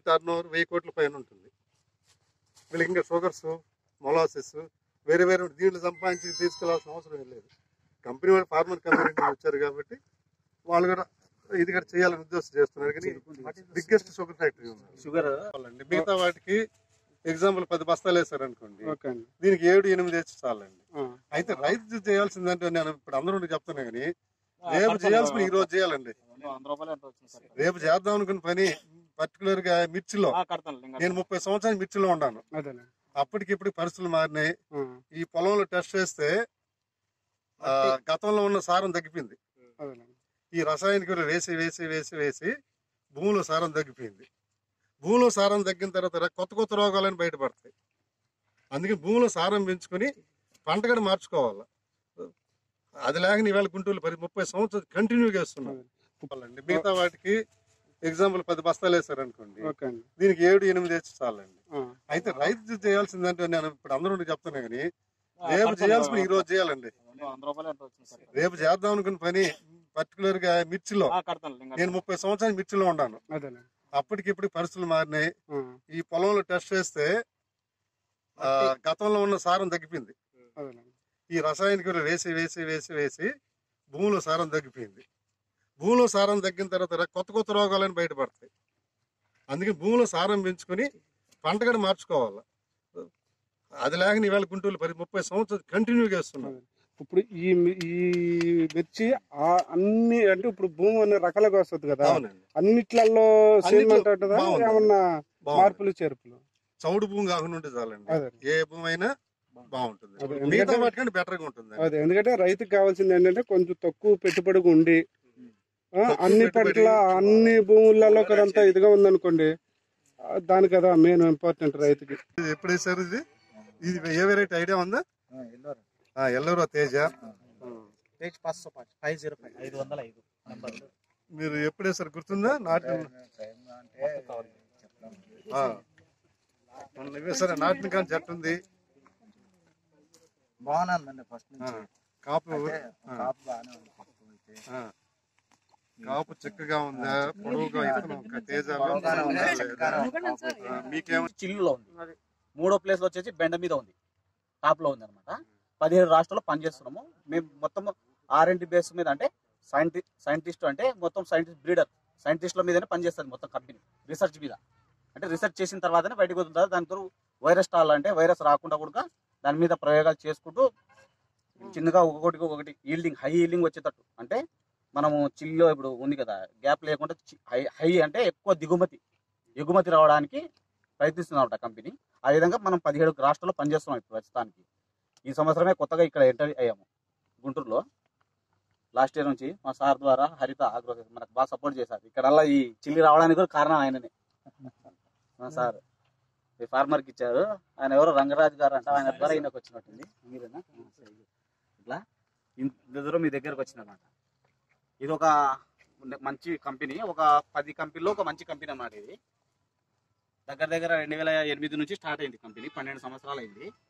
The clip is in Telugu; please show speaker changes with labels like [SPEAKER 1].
[SPEAKER 1] టర్న్ ఓవర్ వెయ్యి కోట్ల పైన ఉంటుంది వీళ్ళకి ఇంకా షుగర్స్ మొలాసిస్ వేరే వేరే దీంట్లో సంపాదించి తీసుకెళ్లాల్సిన అవసరం ఏం లేదు కంపెనీ వాళ్ళు ఫార్మర్ కమ్యూనిటీ వచ్చారు కాబట్టి వాళ్ళు కూడా ఇది కూడా చేయాలని ఉద్దేశం చేస్తున్నారు కానీ బిగ్గెస్ట్ షుగర్ ఫ్యాక్టరీ ఉంది
[SPEAKER 2] షుగర్
[SPEAKER 1] చాలండి మిగతా వాటికి ఎగ్జాంపుల్ పది బస్తాలు వేసారు అనుకోండి
[SPEAKER 3] ఓకే అండి
[SPEAKER 1] దీనికి ఏడు ఎనిమిది వేసి చాలండి
[SPEAKER 3] ఆ,
[SPEAKER 1] అయితే రైతు చేయాల్సిందంటే నేను ఇప్పుడు అందరూ చెప్తున్నా కానీ రేపు చేయాల్సిన ఈ రోజు చేయాలండి
[SPEAKER 2] వంద రూపాయలు ఎంత వచ్చింది సార్
[SPEAKER 1] రేపు చేద్దాం అనుకున్న పని పర్టికులర్ గా మిర్చిలో
[SPEAKER 2] ఆ, కడతాను ఇంకా
[SPEAKER 1] నేను ముప్పై సంవత్సరాలు మిర్చిలో ఉన్నాను
[SPEAKER 3] అదేలే
[SPEAKER 1] అప్పటికి ఇప్పుడు పరిస్థితులు మారినాయి
[SPEAKER 3] ఆ,
[SPEAKER 1] ఈ పొలంలో టెస్ట్ చేస్తే ఆ, గతంలో ఉన్న సారం తగ్గిపోయింది
[SPEAKER 3] అదేలే
[SPEAKER 1] ఈ రసాయనిక ఎరువులు వేసి వేసి వేసి వేసి భూమిలో సారం తగ్గిపోయింది భూమిలో సారం తగ్గిన తర్వాత ర- కొత్త కొత్త రోగాలని బయటపడతాయి అందుకే భూమిలో సారం పెంచుకొని పంట కూడా మార్చుకోవాలి అది లేకని ఇవాళ గుంటూరు పది ముప్పై సంవత్సరాలు కంటిన్యూగా వేస్తున్నాం అండి మిగతా వాటికి ఎగ్జాంపుల్ పది బస్తాలు వేసారు అనుకోండి
[SPEAKER 3] ఓకే అండి
[SPEAKER 1] దీనికి ఏడు ఎనిమిది వేసి చాలండి
[SPEAKER 3] ఆ,
[SPEAKER 1] అయితే రైతు చేయాల్సిందంటే నేను ఇప్పుడు అందరూ చెప్తున్నా కానీ రేపు చేయాల్సిన ఈ రోజు చేయాలండి
[SPEAKER 2] వంద రూపాయలు ఎంత వచ్చింది సార్
[SPEAKER 1] రేపు చేద్దాం అనుకున్న పని పర్టికులర్ గా మిర్చిలో
[SPEAKER 2] ఆ, కడతాను ఇంకా
[SPEAKER 1] నేను ముప్పై సంవత్సరాలు మిర్చిలో ఉన్నాను
[SPEAKER 3] అదేలే
[SPEAKER 1] అప్పటికి ఇప్పుడు పరిస్థితులు మారినాయి
[SPEAKER 3] ఆ,
[SPEAKER 1] ఈ పొలంలో టెస్ట్ చేస్తే ఆ, గతంలో ఉన్న సారం తగ్గిపోయింది
[SPEAKER 3] అదేలే
[SPEAKER 1] ఈ రసాయనిక ఎరువులు వేసి వేసి వేసి వేసి భూమిలో సారం తగ్గిపోయింది భూమిలో సారం తగ్గిన తర్వాత ర- కొత్త కొత్త రోగాలని బయటపడతాయి అందుకే భూమిలో సారం పెంచుకొని పంట కూడా మార్చుకోవాలి అది లేకని ఇవాళ గుంటూరు పది ముప్పై సంవత్సరాలు కంటిన్యూగా వేస్తున్నాం
[SPEAKER 3] ఇప్పుడు ఈ మి- ఈ మిర్చి ఆ అన్ని అంటే ఇప్పుడు భూమి అన్ని రకాలుగా వస్తుంది కదా
[SPEAKER 1] అవునండి
[SPEAKER 3] అన్నిట్లలో సేమ్
[SPEAKER 1] అన్నిట్లో
[SPEAKER 3] అంటుందా
[SPEAKER 1] బాగుంది.
[SPEAKER 3] ఏమన్నా
[SPEAKER 1] బాగుంది.
[SPEAKER 3] మార్పులు చేర్పులు
[SPEAKER 1] చౌడు భూమి కాకుండా ఉంటే చాలండి
[SPEAKER 3] అదే
[SPEAKER 1] ఏ భూమి అయినా బాగుంటుంది
[SPEAKER 3] అదే,
[SPEAKER 1] మిగతా
[SPEAKER 3] ఎందుకంటే-
[SPEAKER 1] వాటికంటే బెటర్ గా ఉంటుంది
[SPEAKER 3] అదే ఎందుకంటే రైతుకి కావాల్సింది ఏంటంటే కొంచెం తక్కువ పెట్టుబడి ఉండి ఆ,
[SPEAKER 1] తక్కువ
[SPEAKER 3] అన్ని
[SPEAKER 1] పెట్టుబడి,
[SPEAKER 3] పంటల అన్ని భూములలో కదంతా ఇదిగా ఉందనుకోండి ఆ, దాని కదా మెయిన్ ఇంపార్టెంట్ రైతుకి
[SPEAKER 1] ఇది ఎప్పుడు వేసారు ఇది ఇది ఏ వెరైటీ ఐడియా ఉందా ఆ, ఎల్లరో తేజ
[SPEAKER 2] page pass five zero five ఐదు వందల ఐదు నెంబర్
[SPEAKER 1] మీరు ఎప్పుడు వేసారు గుర్తుందా నాటి ఆ. మొన్న వేసారా నాటిన కానీ చెట్టు ఉంది
[SPEAKER 4] బాగుందండి ఫస్ట్
[SPEAKER 1] ఆ,
[SPEAKER 4] నుంచి
[SPEAKER 1] కాపు
[SPEAKER 4] అంటే
[SPEAKER 1] ఆ,
[SPEAKER 4] కాపు బాగానే ఉంది ఫస్ట్ అయితే
[SPEAKER 1] ఆ. కాపు చిక్కగా ఉందా పొడవుగా ఇతను ఒక తేజాలో
[SPEAKER 4] పొడవుగానే ఉంది,
[SPEAKER 1] ఉందా
[SPEAKER 4] చిక్కగానే
[SPEAKER 1] లేదా?
[SPEAKER 4] ఉంది కాపు అయితే.
[SPEAKER 1] ఆ, మీకేమో
[SPEAKER 2] చిల్లులో ఉంది మూడో ప్లేస్ లో వచ్చేసి బెండ మీద ఉంది టాప్ లో ఉంది అనమాట పదిహేడు రాష్ట్రాల్లో పనిచేస్తున్నాము మేము మొత్తం ఆర్ఎండి బేస్ మీద అంటే సైంటి సైంటిస్ట్ అంటే మొత్తం సైంటిస్ట్ బ్రీడర్ సైంటిస్ట్ల మీదనే పనిచేస్తుంది మొత్తం కంపెనీ రీసెర్చ్ మీద అంటే రీసెర్చ్ చేసిన తర్వాతనే బయటకు వస్తుంటారు దాని ద్వారా వైరస్ టాల్ అంటే వైరస్ రాకుండా కూడా దాని మీద ప్రయోగాలు చేసుకుంటూ చిన్నగా ఒక్కొక్కటికి ఒకటి ఈల్డింగ్ హై ఈల్డింగ్ వచ్చేటట్టు అంటే మనము చిల్లో ఇప్పుడు ఉంది కదా గ్యాప్ లేకుండా చి- హై హై అంటే ఎక్కువ దిగుమతి ఎగుమతి రావడానికి ప్రయత్నిస్తున్నమాట కంపెనీ ఆ విధంగా మనం పదిహేడు రాష్ట్రాల్లో పనిచేస్తున్నాం ఇప్పుడు ప్రస్తుతానికి ఈ సంవత్సరమే కొత్తగా ఇక్కడ ఎంటర్ అయ్యాము గుంటూరులో లాస్ట్ ఇయర్ నుంచి మా సార్ ద్వారా హరిత ఆగ్రో మనకు బాగా సపోర్ట్ చేశారు ఇక్కడ ఈ చిల్లి రావడానికి కూడా కారణం ఆయననే మా సార్ ఈ farmer కి ఇచ్చారు ఆయన ఎవరో రంగరాజు గారు అంట ఆయన ద్వారా ఈయనకు వచ్చినట్టుంది మీరేనా ఆ, సరే. ఇట్లా ఇంత దూరం మీ దగ్గరకు వచ్చిందన్నమాట ఇది ఒక మంచి కంపెనీ ఒక పది కంపెనీలో ఒక మంచి కంపెనీ అన్నమాట ఇది దగ్గర దగ్గర రెండు వేల ఎనిమిది నుంచి స్టార్ట్ అయింది కంపెనీ పన్నెండు సంవత్సరాలు అయింది